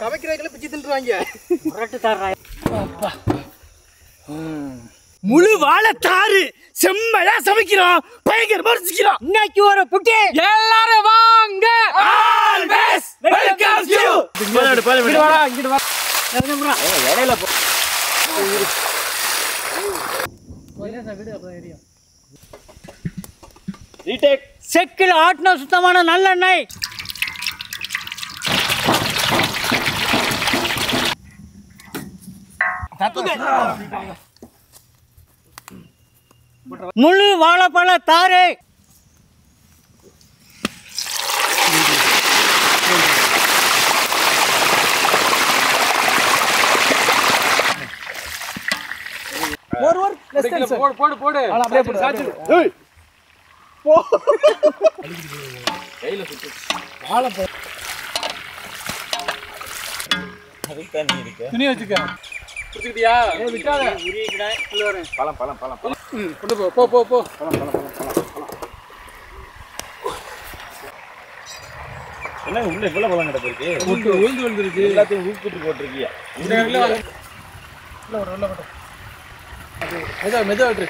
சமைக்கிறதுக்குள்ள பிச்சு தின்றுவாங்க புரட்டு தர்றாய் முழு வாழைத்தாறு செம்மையா சமைக்கிறோம் பயங்கரமா ருசிக்கிறோம் இன்னைக்கு ஒரு புட்டி எல்லாரும் வாங்க ஆல்வேஸ் வெல்கம் யூ பாலடு பாலடு இங்கிட்டு வா இடையில போ ரீடேக் செக்கில் ஆட்டின சுத்தமான நல்லெண்ணெய் முழு வாழைப்பழ தாரு போடு போடு போடு அப்படியே போடு சாச்சு தண்ணி இருக்கு துணி வச்சுக்க வச்சுக்கிட்டியா ஏ விட்டாத உள்ள வரேன் பழம் பழம் பழம் பழம் ம் கொண்டு போ போ போ போ என்ன உள்ள இவ்வளவு பழம் கிட்ட போயிருக்கு உளுந்து உளுந்து வந்துருச்சு எல்லாத்தையும் ஊக்கிட்டு போட்டிருக்கியா உள்ள உள்ள வர உள்ள வர உள்ள வர மெதுவா மெதுவா விட்டுரு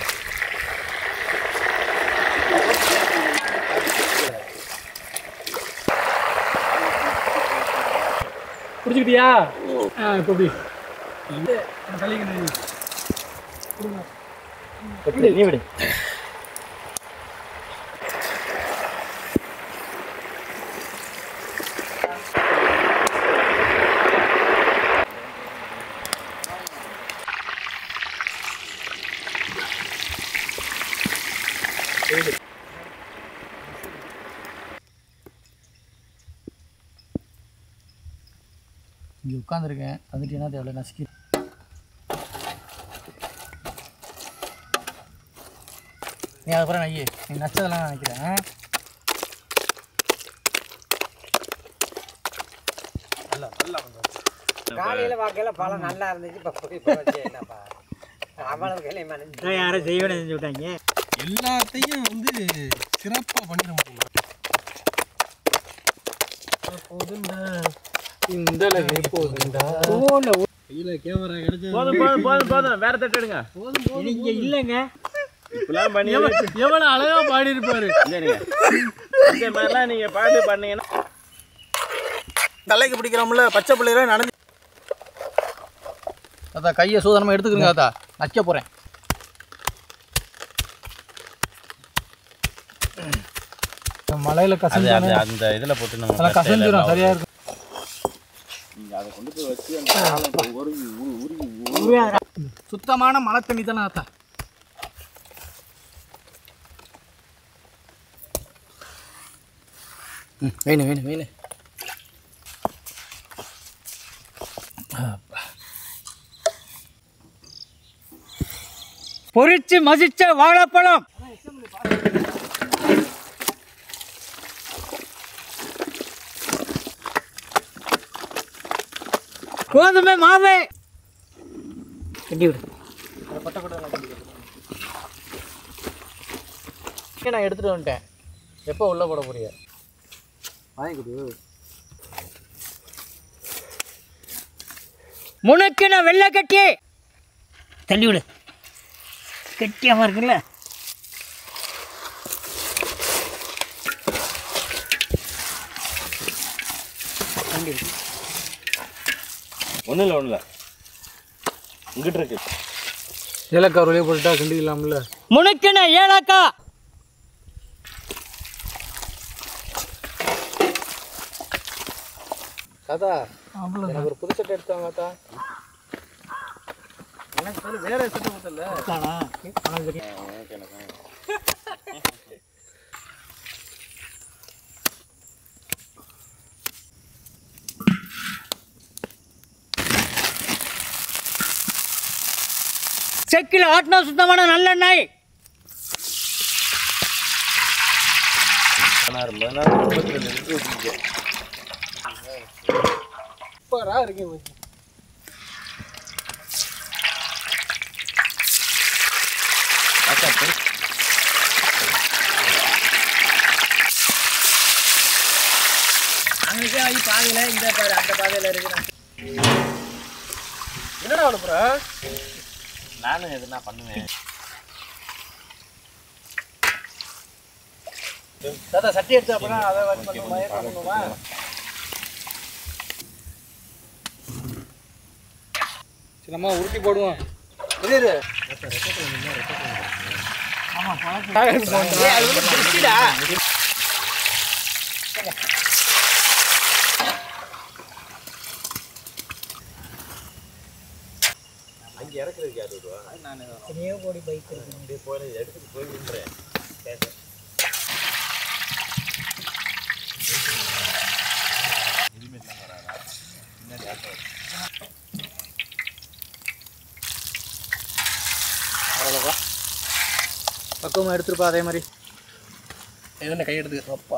பிடிச்சிக்கிட்டியா ஆ இப்போ எப்படி தள்ளிக்கணும் நீ விடு இங்கே உட்காந்துருக்கேன் வந்துட்டு என்ன தேவை நசுக்கி நீ அதுக்கப்புறம் நையே நீ நச்சதெல்லாம் நான் நினைக்கிறேன் காலையில வாக்கையில பழம் நல்லா இருந்துச்சு இப்ப போய் இப்ப வச்சு என்னப்பா அவ்வளவு கிளையும் மனைஞ்சு யாரும் செய்வனை செஞ்சு விட்டாங்க எல்லாத்தையும் வந்து சிறப்பாக பண்ணிட முடியும் இந்த போதுண்டா கையில கேமரா கிடைச்சது போதும் போதும் போதும் போதும் வேற தட்டு எடுங்க இங்க இல்லைங்க இப்பெல்லாம் பண்ணி எவ்வளவு அழகா பாடி இருப்பாரு சரிங்க இந்த மாதிரிலாம் நீங்க பாட்டு பண்ணீங்கன்னா தலைக்கு பிடிக்கிறோம்ல பச்சை பிள்ளைகளை நடந்து அதான் கையை சூதனமா எடுத்துக்கிறங்க அதா நக்க போறேன் மலையில அது கசந்து அது அந்த இதுல போட்டு நம்ம அதெல்லாம் கசந்துரும் சரியா இருக்கும் நீங்க அதை கொண்டு போய் வச்சு அந்த காலை உருவி உருவி உருவி சுத்தமான மழை தண்ணி தானே அத்தா வேணும் வேணும் வேணும் பொரிச்சு மசிச்ச வாழைப்பழம் கோதுமை மாவு கட்டி விடு நான் எடுத்துட்டு வந்துட்டேன் எப்போ உள்ள போட போறிய வாங்கி கொடு முனக்கின வெள்ளை கட்டி தள்ளி விடு கெட்டியாம இருக்குல்ல ஒன்றும் இல்லை ஒன்றும் இல்லை இங்கிட்டு இருக்கு ஏலக்காய் வெளியே போட்டுட்டா கிண்டிக்கலாம்ல முனுக்கின ஏலக்காய் தாத்தா எனக்கு ஒரு புது சட்டை எடுத்தாங்க தாத்தா எனக்கு சொல்லு, வேற சட்டை கொடுத்தல செக்கில் ஆட்டின சுத்தமான நல்லெண்ணெய் பதினாறு பதினாறு முப்பத்தி ரெண்டு லிட்டர் ஊற்றிக்க சூப்பரா இருக்கு மச்சி. அக்கா பெரு அன்னைக்கே ஆகி பாதையில இந்த பாரு அந்த பாதையில இருக்கு என்னடா அனுப்புற நானும் எதுனா பண்ணுவேன் தாத்தா சட்டி எடுத்து அப்புறம் அதை வச்சு பண்ணுவோமா ஏற்பாடு பண்ணுவோமா சரி நம்ம உருட்டி போடுவோம் இது இரு. ஏய், அது வந்து பிரிச்சுடா. அங்கே இறக்குறதுக்கு யார் வருவா எத்தனையோ கோடி பைக் இருக்கு அப்படியே போய் எடுத்துட்டு போய் நின்றேன் அவ்வளோதான் பக்குவமாக எடுத்துருப்பா அதே மாதிரி இது என்ன கை எடுத்து அப்பா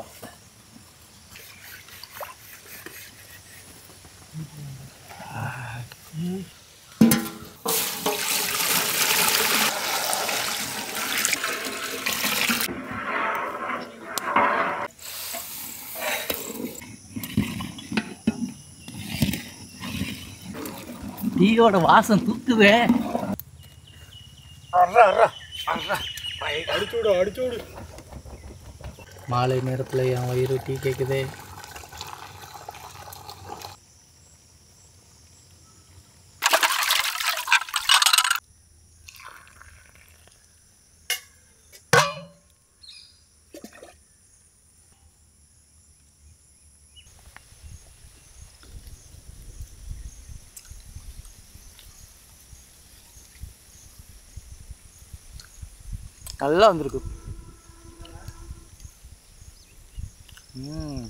டீயோட வாசம் தூக்குதே அடிச்சு விடு அடிச்சு விடு மாலை நேரத்தில் என் வயிறு டீ கேட்குதே நல்லா வந்திருக்கு ம்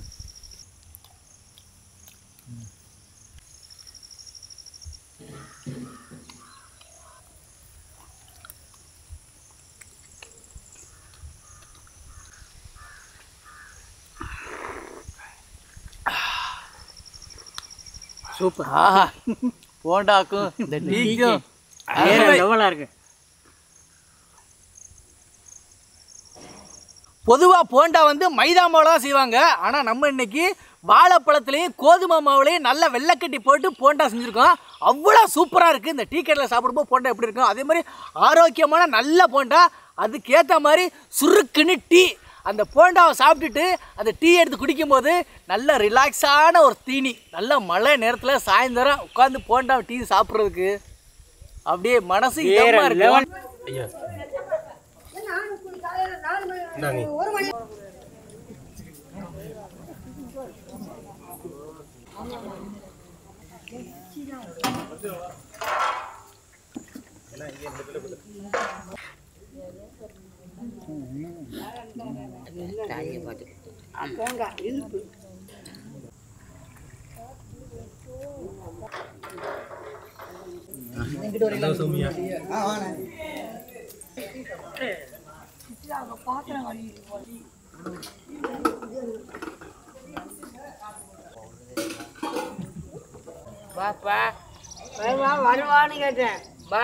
சூப்பர் ஆஹா போண்டாக்கும் இந்த டீக்கும் வேற லெவலாக இருக்கு பொதுவாக போண்டா வந்து மைதா மாவில் தான் செய்வாங்க ஆனால் நம்ம இன்னைக்கு வாழைப்பழத்துலேயும் கோதுமை மாவுலையும் நல்லா வெள்ளைக்கட்டி போட்டு போண்டா செஞ்சுருக்கோம் அவ்வளோ சூப்பராக இருக்குது இந்த டீ கடையில் சாப்பிடும்போது போண்டா எப்படி இருக்கும் அதே மாதிரி ஆரோக்கியமான நல்ல போண்டா அதுக்கேற்ற மாதிரி சுருக்குன்னு டீ அந்த போண்டாவை சாப்பிட்டுட்டு அந்த டீ எடுத்து குடிக்கும்போது நல்ல ரிலாக்ஸான ஒரு தீனி நல்ல மழை நேரத்தில் சாயந்தரம் உட்காந்து போண்டா டீ சாப்பிட்றதுக்கு அப்படியே மனசு இதமா இருக்கு வாப்பா வருவா வருவான்னு கேட்டேன் வா